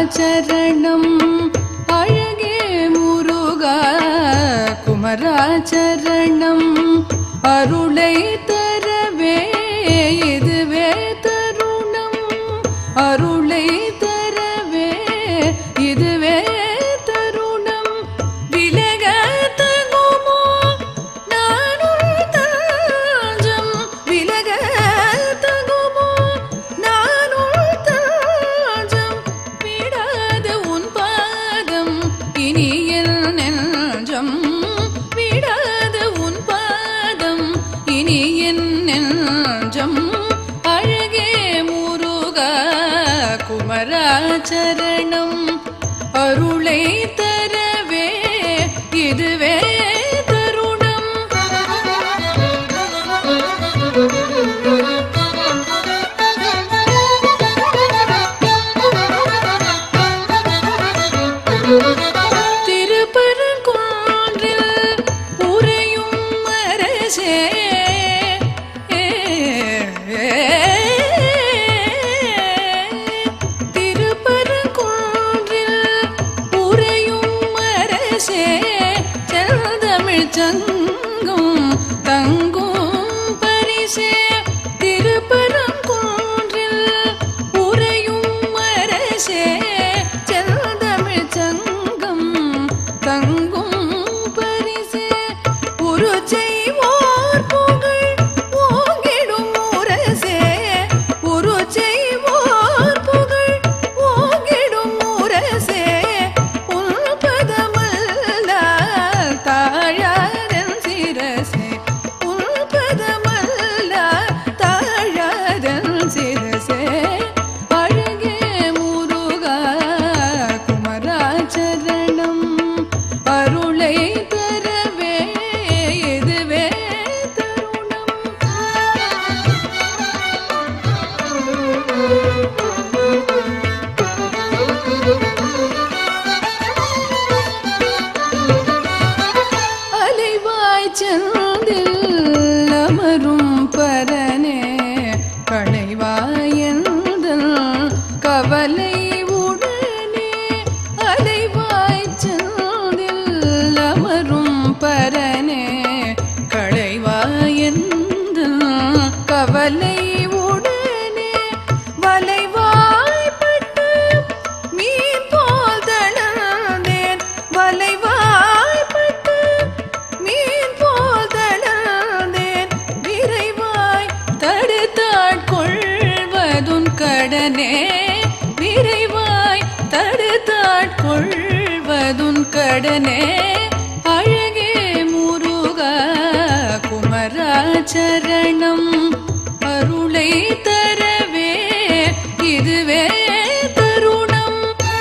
குமராச்சரணம் அழகே முருகா குமராச்சரணம் அருளை தரவே இதுவே தருணம் அருளை தரவே இதுவே தருணம் விலக தகுமோ நானுள் தஞ்சம் விலக தகுமோ நானுள் தஞ்சம் விடாத உன் பாதம் இனி என் நெஞ்சம் விடாத உன் பாதம் இனி என் நெஞ்சம் அழகே முருகா குமராச்சரணம் அருளை தரவே இதுவே தருணம் திருப்பரங்குன்றில் உறையும் அரசே திருப்பரங்குன்றில் உறையும் அரசே செல்தமிழ் சங்கும் தங்கும் பரிசே திருப்பரங்குன்றில் உறையும் அரசே செல்தமிழ் சங்கம் தங்கும் பரிசே ஒரு செய்வோர் புகழ் ஓங்கிடும் முரசே ஒரு செய்வோர் புகழ் ஓங்கிடும் முரசே உள்பதமல்லால் தாழாதன் சிரசே உள்பதமல்லால் தாழாதன் சிரசே அழகே முருகா குமராச்சரணம் அருளை தரவே இதுவே தருணம் அலைவாய் செந்தில் அமரும் பரனே களைவாயந்தல் கவலை உடனே அலைவாய் செந்தில் அமரும் பரனே களைவாயந்தல் கவலை உடனே வலைவாய்ப்பட்டு மீன் போல் தளர்ந்தேன் வலைவாய்ப்பட்டு மீன் போல் தளர்ந்தேன் விரைவாய் தடுத்தாட்கொள்வதுன் கடனே விரைவாய் தடுத்தாட்கொள்வதுன் கடனே அழகே முருகா குமராச்சரணம் அருளை தரவே இதுவே தருணம்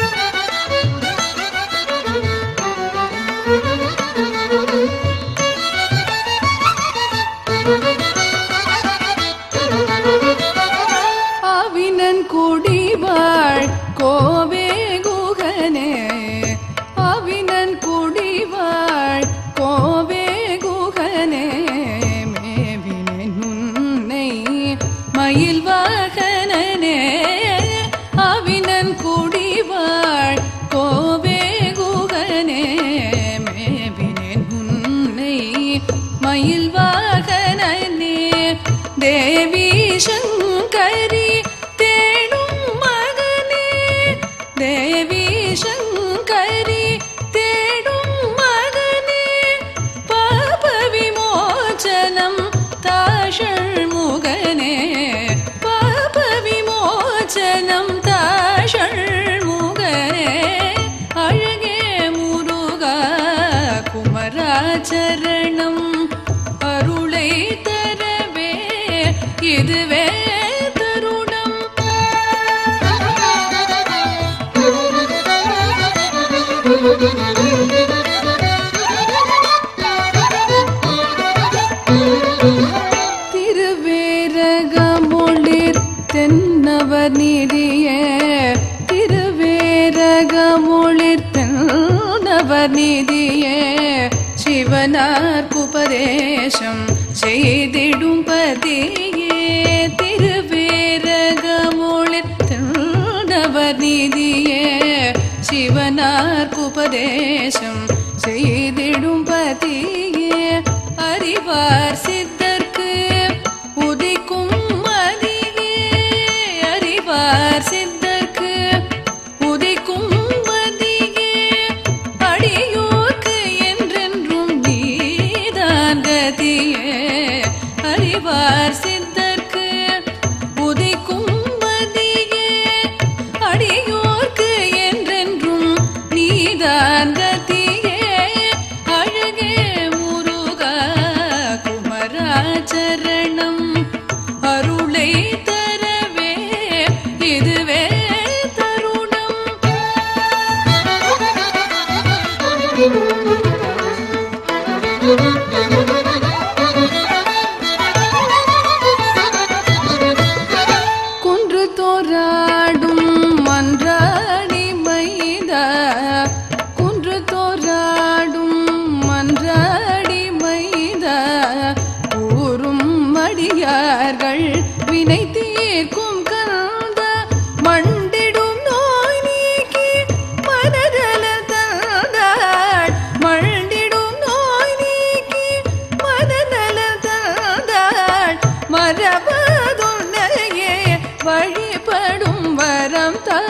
ஆவினன் குடிவாள் கோவே குகனே ஆவினன் குடிவாள் கோவே குகனே மேவினேன் உன்னை மயில் வாகனனே ஆவினன் குடிவாள் கோவே குகனே மேவினேன் உன்னை மயில் வாகனனே தேவி சங்கரி தேடும் மகனே தேவி சங்கரி தேடும் மகனே பாப விமோச்சனம் தாஷள் முகனே பாப விமோச்சனம் தாஷள் முகனே அழகே முருகா குமராச்சரணம் அருளை தரவே இதுவே தருணம் திருவேரகமொழிர் தென்னவர் நிதியே திருவேரகமொழிர் தென்னவர் நிதியே சிவனார்க்குபதேசம் செய்திடும் பதியே திருவேரகமொழித்தவர் நிதியே உபதேசம் செய்திடும் பதியே அறிவார் சித்தர்க்கு உதிக்கும் மதியே அறிவார் சித்தர்க்கு உதிக்கும் மதியே அடியோர்க்கு என்றென்றும் நீதான் கதியே அறிவார் சித்தர்க்கு உதிக்கும் மதியே அடியோர்க்கு என்றென்றும் நீதான் கதியே அழகே முருகா குமராச்சரணம் அருளை தரவே இதுவே தருணம் குன்று தோராடும் மன்றாடி மைதா குன்று தோராடும் மன்றாடி மைதா கூறும் மடியார்கள் வினை தீர்க்கும் கந்த மண்டிடும் நோய் நீக்கி மனதல தந்தாள் மண்டிடும் நோய் நீக்கி மனநல தந்தாள் மரபதுன்னையே வழிபடும் வரம் தா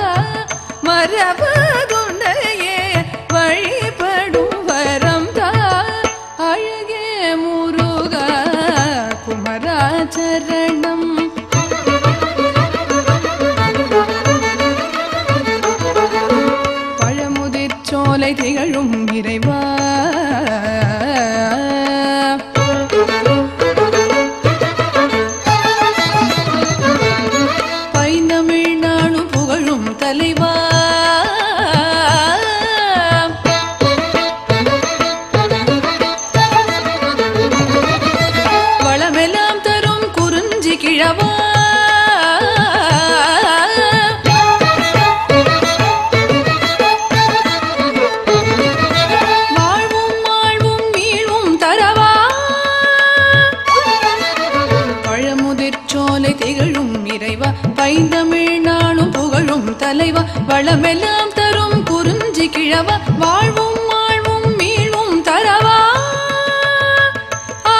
மரபதுன்னையே வழிபடும் வரம் தா அழகே முருகா குமராச்சரணம் பழமுதிர் சோலை திகழும் இறைவா பைந்தமிழ் நாளும் புகழும் தலைவா வளமெல்லாம் தரும் குறிஞ்சி கிழவா வாழ்வும் வாழ்வும் மீழ்வும் தரவா பழமுதிர் சோலை திகழும் இறைவா பைந்தமிழ் நாளும் புகழும் தலைவா வளமெல்லாம் தரும் குறிஞ்சி கிழவா வாழ்வும் வாழ்வும் மீழ்வும் தரவா ஆ,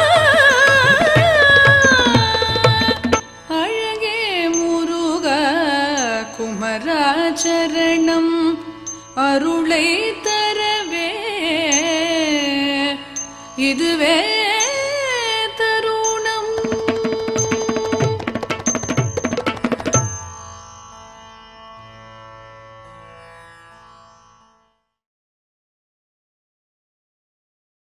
அழகே முருகா குமராச்சரணம் அருளை தரவே இதுவே